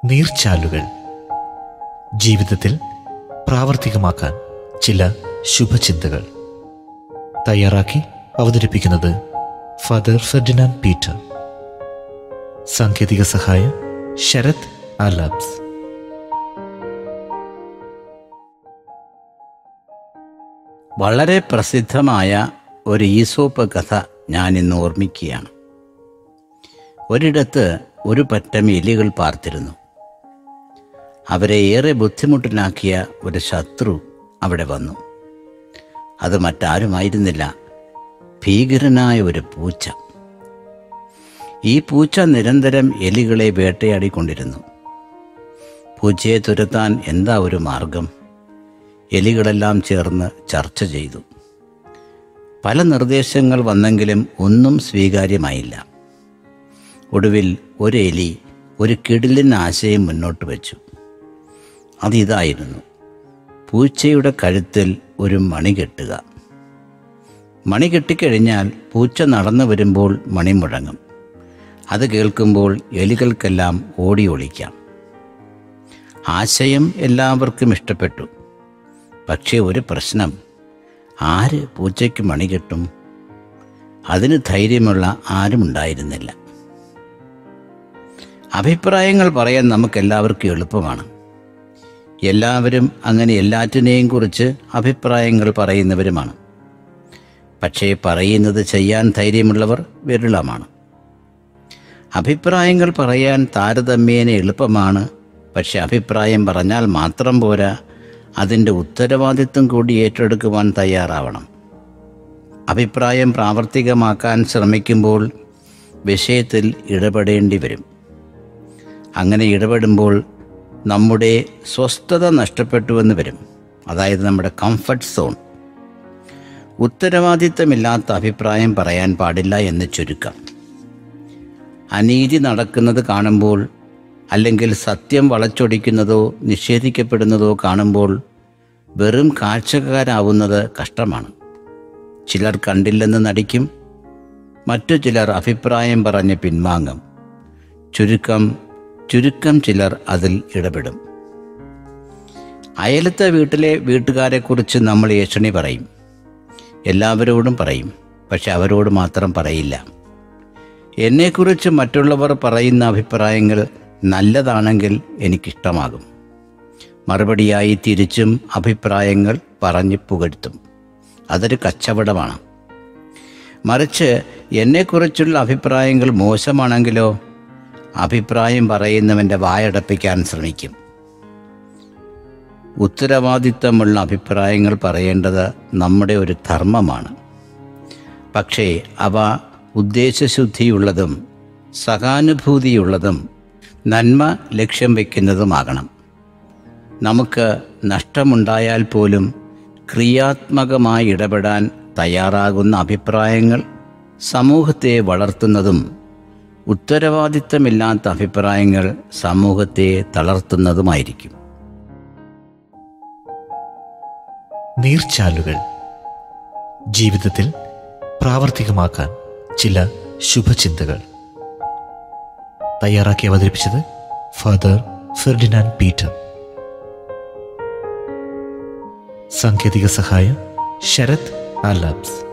നീർച്ചാലുകൾ ജീവിതത്തിൽ പ്രാവർത്തികമാക്കാൻ ചില ശുഭചിന്തകൾ തയ്യാറാക്കി അവതരിപ്പിക്കുന്നത് ഫാദർ ഫെർഡിനാൻഡ് പീറ്റർ സാങ്കേതിക സഹായം ശരത് ആലാബ്സ് വളരെ പ്രസിദ്ധമായ ഒരു ഈസോപ്പ് കഥ ഞാൻ ഇന്ന് ഓർമ്മിക്കുകയാണ് ഒരിടത്ത് ഒരു പറ്റം എലികൾ പാർത്തിരുന്നു അവരെ ഏറെ ബുദ്ധിമുട്ടിലാക്കിയ ഒരു ശത്രു അവിടെ വന്നു അത് മറ്റാരുമായിരുന്നില്ല ഭീകരനായ ഒരു പൂച്ച ഈ പൂച്ച നിരന്തരം എലികളെ വേട്ടയാടിക്കൊണ്ടിരുന്നു പൂച്ചയെ തുരത്താൻ എന്താ ഒരു മാർഗം എലികളെല്ലാം ചേർന്ന് ചർച്ച ചെയ്തു പല നിർദ്ദേശങ്ങൾ വന്നെങ്കിലും ഒന്നും സ്വീകാര്യമായില്ല ഒടുവിൽ ഒരു എലി ഒരു കിടിലൻ ആശയം മുന്നോട്ട് വെച്ചു അതിതായിരുന്നു പൂച്ചയുടെ കഴുത്തിൽ ഒരു മണി കെട്ടുക മണി കെട്ടിക്കഴിഞ്ഞാൽ പൂച്ച നടന്നു വരുമ്പോൾ മണി മുഴങ്ങും അത് കേൾക്കുമ്പോൾ എലികൾക്കെല്ലാം ഓടി ഒളിക്കാം ആശയം എല്ലാവർക്കും ഇഷ്ടപ്പെട്ടു പക്ഷേ ഒരു പ്രശ്നം ആര് പൂച്ചയ്ക്ക് മണി കെട്ടും അതിന് ധൈര്യമുള്ള ആരും ഉണ്ടായിരുന്നില്ല അഭിപ്രായങ്ങൾ പറയാൻ നമുക്കെല്ലാവർക്കും എളുപ്പമാണ് എല്ലാവരും അങ്ങനെ എല്ലാറ്റിനെയും കുറിച്ച് അഭിപ്രായങ്ങൾ പറയുന്നവരുമാണ് പക്ഷേ പറയുന്നത് ചെയ്യാൻ ധൈര്യമുള്ളവർ വിരളമാണ് അഭിപ്രായങ്ങൾ പറയാൻ താരതമ്യേന എളുപ്പമാണ് പക്ഷെ അഭിപ്രായം പറഞ്ഞാൽ മാത്രം പോരാ അതിൻ്റെ ഉത്തരവാദിത്വം കൂടി ഏറ്റെടുക്കുവാൻ തയ്യാറാവണം അഭിപ്രായം പ്രാവർത്തികമാക്കാൻ ശ്രമിക്കുമ്പോൾ വിഷയത്തിൽ ഇടപെടേണ്ടി വരും അങ്ങനെ ഇടപെടുമ്പോൾ നമ്മുടെ സ്വസ്ഥത നഷ്ടപ്പെട്ടുവെന്ന് വരും അതായത് നമ്മുടെ കംഫർട്ട് സോൺ ഉത്തരവാദിത്തമില്ലാത്ത അഭിപ്രായം പറയാൻ പാടില്ല എന്ന് ചുരുക്കം അനീതി നടക്കുന്നത് കാണുമ്പോൾ അല്ലെങ്കിൽ സത്യം വളച്ചൊടിക്കുന്നതോ നിഷേധിക്കപ്പെടുന്നതോ കാണുമ്പോൾ വെറും കാഴ്ചക്കാരാവുന്നത് കഷ്ടമാണ് ചിലർ കണ്ടില്ലെന്ന് നടിക്കും മറ്റു ചിലർ അഭിപ്രായം പറഞ്ഞ് പിൻവാങ്ങും ചുരുക്കം ചുരുക്കം ചിലർ അതിൽ ഇടപെടും അയലത്തെ വീട്ടിലെ വീട്ടുകാരെക്കുറിച്ച് നമ്മൾ ഏഷണി പറയും എല്ലാവരോടും പറയും പക്ഷെ അവരോട് മാത്രം പറയില്ല എന്നെക്കുറിച്ച് മറ്റുള്ളവർ പറയുന്ന അഭിപ്രായങ്ങൾ നല്ലതാണെങ്കിൽ എനിക്കിഷ്ടമാകും മറുപടിയായി തിരിച്ചും അഭിപ്രായങ്ങൾ പറഞ്ഞ് പുകഴ്ത്തും അതൊരു കച്ചവടമാണ് മറിച്ച് എന്നെക്കുറിച്ചുള്ള അഭിപ്രായങ്ങൾ മോശമാണെങ്കിലോ അഭിപ്രായം പറയുന്നവൻ്റെ വായടപ്പിക്കാൻ ശ്രമിക്കും ഉത്തരവാദിത്തമുള്ള അഭിപ്രായങ്ങൾ പറയേണ്ടത് നമ്മുടെ ഒരു ധർമ്മമാണ് പക്ഷേ അവ ഉദ്ദേശശുദ്ധിയുള്ളതും സഹാനുഭൂതിയുള്ളതും നന്മ ലക്ഷ്യം വയ്ക്കുന്നതുമാകണം നമുക്ക് നഷ്ടമുണ്ടായാൽ പോലും ക്രിയാത്മകമായി ഇടപെടാൻ തയ്യാറാകുന്ന അഭിപ്രായങ്ങൾ സമൂഹത്തെ വളർത്തുന്നതും ഉത്തരവാദിത്തമില്ലാത്ത അഭിപ്രായങ്ങൾ സമൂഹത്തെ തളർത്തുന്നതുമായിരിക്കും നീർച്ചാലുകൾ ജീവിതത്തിൽ പ്രാവർത്തികമാക്കാൻ ചില ശുഭചിന്തകൾ തയ്യാറാക്കി അവതരിപ്പിച്ചത് ഫാദർ ഫെർഡിനാൻഡ് പീറ്റർ സാങ്കേതിക സഹായം ശരത് ആലാബ്സ്